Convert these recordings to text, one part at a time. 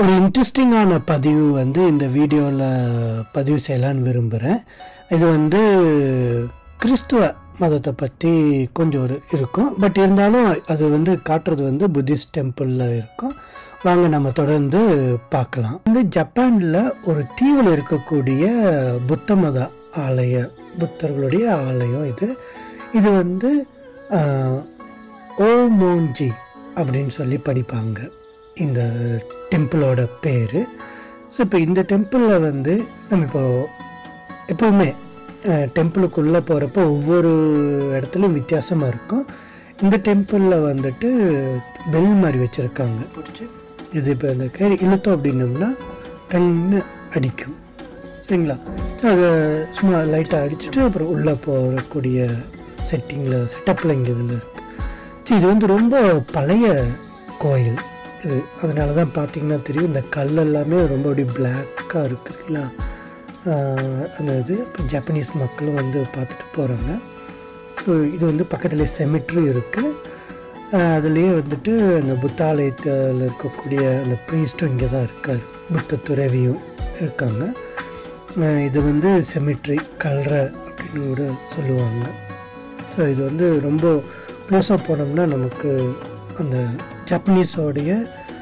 ஒரு இன்ட்ரெஸ்டிங்கான பதிவு வந்து இந்த வீடியோவில் பதிவு செய்யலான்னு விரும்புகிறேன் இது வந்து கிறிஸ்துவ மதத்தை பற்றி கொஞ்சம் ஒரு இருக்கும் பட் இருந்தாலும் அது வந்து காட்டுறது வந்து புத்திஸ்ட் டெம்பிளில் இருக்கும் வாங்க நம்ம தொடர்ந்து பார்க்கலாம் இந்த ஜப்பானில் ஒரு தீவில் இருக்கக்கூடிய புத்த மத ஆலயம் புத்தர்களுடைய ஆலயம் இது இது வந்து ஆஹ், ஓமோஞ்சி அப்படின்னு சொல்லி படிப்பாங்க இந்த டெம்பிளோட பேர் ஸோ இப்போ இந்த டெம்பிளில் வந்து நம்ம இப்போ எப்போவுமே டெம்பிளுக்குள்ளே போகிறப்போ ஒவ்வொரு இடத்துலையும் வித்தியாசமாக இருக்கும் இந்த டெம்பிளில் வந்துட்டு பெல் மாதிரி வச்சுருக்காங்க பிடிச்சி இது இப்போ இந்த கயிறு இழுத்தோம் அப்படின்னோம்னா டன்னு அடிக்கும் சரிங்களா ஸோ அதை சும்மா லைட்டாக அடிச்சுட்டு அப்புறம் உள்ளே போகக்கூடிய செட்டிங்கில் செட்டப்பில் இங்கே இதில் இருக்குது சரி இது வந்து ரொம்ப பழைய கோயில் இது அதனால தான் பார்த்தீங்கன்னா தெரியும் இந்த கல் எல்லாமே ரொம்ப அப்படி பிளாக்காக இருக்குங்களா ஆஹ் அந்த இது இப்போ ஜப்பனீஸ் மக்களும் வந்து பார்த்துட்டு போகிறாங்க ஸோ இது வந்து பக்கத்தில் செமிட்ரி இருக்குது அதுலேயே வந்துட்டு அந்த புத்தாலயத்தில் இருக்கக்கூடிய அந்த ப்ரீஸ்ட்டும் இங்கே தான் இருக்கார் புத்த துறவியும் இருக்காங்க ஆஹ் இது வந்து செமிட்ரி கல்ற அப்படின்னு கூட சொல்லுவாங்க ஸோ இது வந்து ரொம்ப க்ளோஸாக போனோம்னா நமக்கு அந்த ஜப்பனீஸோடைய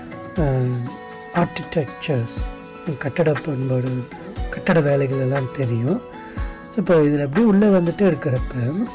ஆர்கிடெக்சர்ஸ் கட்டட பண்பாடு கட்டட வேலைகள் எல்லாம் தெரியும் ஸோ இப்போ இதில் அப்படியே உள்ளே வந்துட்டு இருக்கிறப்ப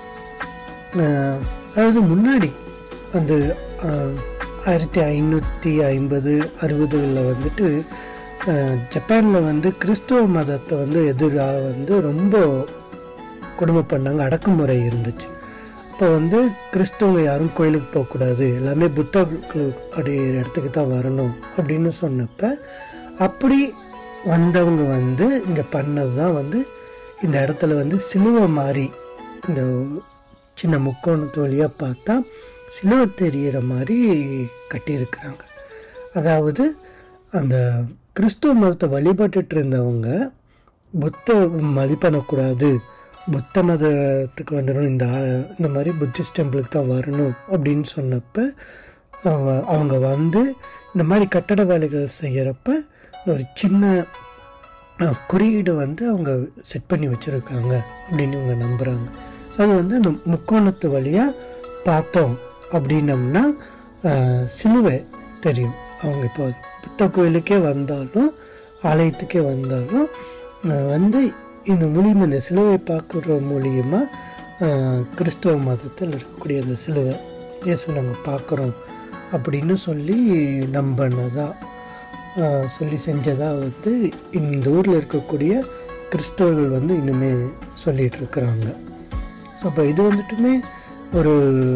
ஆஹ், அதாவது முன்னாடி அந்த ஆஹ், ஆயிரத்தி ஐநூற்றி ஐம்பது அறுபதுகளில் வந்துட்டு ஜப்பானில் வந்து கிறிஸ்துவ மதத்தை வந்து எதிராக வந்து ரொம்ப கொடுமை பண்ணாங்க அடக்குமுறை இருந்துச்சு இப்போ வந்து கிறிஸ்தவங்க யாரும் கோயிலுக்கு போகக்கூடாது எல்லாமே புத்தர்களுடைய இடத்துக்கு தான் வரணும் அப்படின்னு சொன்னப்ப அப்படி வந்தவங்க வந்து இங்கே பண்ணது தான் வந்து இந்த இடத்துல வந்து சிலுவை மாதிரி இந்த சின்ன முக்கோணத்து வழியாக பார்த்தா சிலுவை தெரிகிற மாதிரி கட்டியிருக்கிறாங்க அதாவது அந்த கிறிஸ்துவ மதத்தை வழிபட்டுட்டு இருந்தவங்க புத்த மதி பண்ணக்கூடாது புத்த மதத்துக்கு வந்துடணும் இந்த ஆ- இந்த மாதிரி புத்திஸ்ட் டெம்பிளுக்கு தான் வரணும் அப்படின்னு சொன்னப்ப அவ- அவங்க வந்து இந்த மாதிரி கட்டட வேலைகள் செய்கிறப்ப ஒரு சின்ன அஹ், குறியீடு வந்து அவங்க செட் பண்ணி வச்சுருக்காங்க அப்படின்னு இவங்க நம்புகிறாங்க ஸோ அது வந்து அந்த முக்கோணத்து வழியாக பார்த்தோம் அப்படின்னம்னா அஹ், சிலுவை தெரியும் அவங்க இப்போ புத்த கோயிலுக்கே வந்தாலும் ஆலயத்துக்கே வந்தாலும் அஹ், வந்து இந்த மூலியமாக இந்த சிலுவை பார்க்குற மூலியமாக கிறிஸ்துவ மதத்தில் இருக்கக்கூடிய அந்த சிலுவை இயேசு நம்ம பார்க்குறோம் அப்படின்னு சொல்லி நம்பினதா ஆஹ் சொல்லி செஞ்சதா வந்து இந்த ஊரில் இருக்கக்கூடிய கிறிஸ்தவர்கள் வந்து இன்னுமே சொல்லிட்டு இருக்கிறாங்க ஸோ அப்போ இது வந்துட்டுமே ஒரு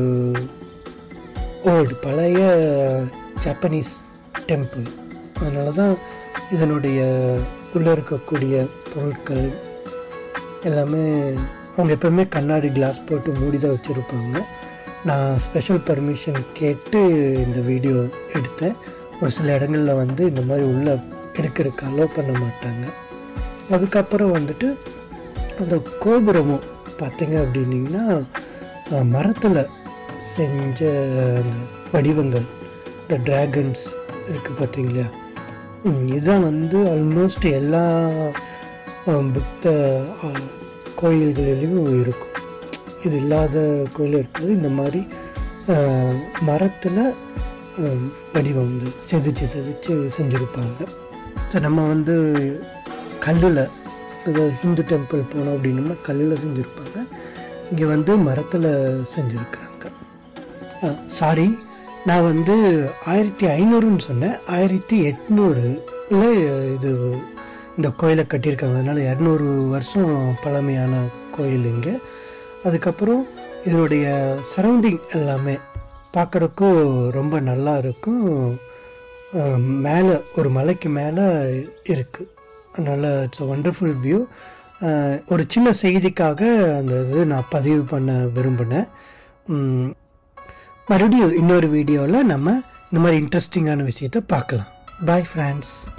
ஓல்டு பழைய ஜப்பனீஸ் டெம்பிள் அதனால தான் இதனுடைய உள்ளே இருக்கக்கூடிய பொருட்கள் எல்லாமே அவங்க எப்பவுமே கண்ணாடி கிளாஸ் போட்டு மூடி தான் வச்சுருப்பாங்க நான் ஸ்பெஷல் பர்மிஷன் கேட்டு இந்த வீடியோ எடுத்தேன் ஒரு சில இடங்களில் வந்து இந்த மாதிரி உள்ள எடுக்கிறதுக்கு அலோவ் பண்ண மாட்டாங்க அதுக்கப்புறம் வந்துட்டு அந்த கோபுரமும் பார்த்தீங்க அப்படின்னீங்கன்னா மரத்தில் செஞ்ச அந்த வடிவங்கள் இந்த டிராகன்ஸ் இருக்குது பார்த்தீங்களா ம், இதுதான் வந்து ஆல்மோஸ்ட் எல்லா அஹ், புத்த அஹ், கோயில்களிலும் இருக்கும் இது இல்லாத கோயில் இருக்குது இந்த மாதிரி மரத்தில் வடிவம் வந்து செதுச்சு செதுச்சு செஞ்சுருப்பாங்க ஸோ நம்ம வந்து கல்லில் அதாவது ஹிந்து டெம்பிள் போனோம் அப்படின்னோம்னா கல்லில் செஞ்சுருப்பாங்க இங்கே வந்து மரத்தில் செஞ்சுருக்குறாங்க சாரி நான் வந்து ஆயிரத்தி ஐநூறுன்னு சொன்னேன் ஆயிரத்தி எட்நூறுல இது இந்த கோயிலை கட்டியிருக்காங்க அதனால் இரநூறு வருஷம் பழமையான கோயில் இங்கே அதுக்கப்புறம் இதனுடைய சரௌண்டிங் எல்லாமே பார்க்குறக்கும் ரொம்ப நல்லா இருக்கும் மேலே ஒரு மலைக்கு மேலே இருக்குது அதனால் இட்ஸ் அ ஒண்டர்ஃபுல் வியூ ஒரு சின்ன செய்திக்காக அந்த இது நான் பதிவு பண்ண விரும்பினேன் உம், மறுபடியும் இன்னொரு வீடியோவில் நம்ம இந்த மாதிரி இன்ட்ரெஸ்டிங்கான விஷயத்தை பார்க்கலாம் பாய் ஃப்ரெண்ட்ஸ்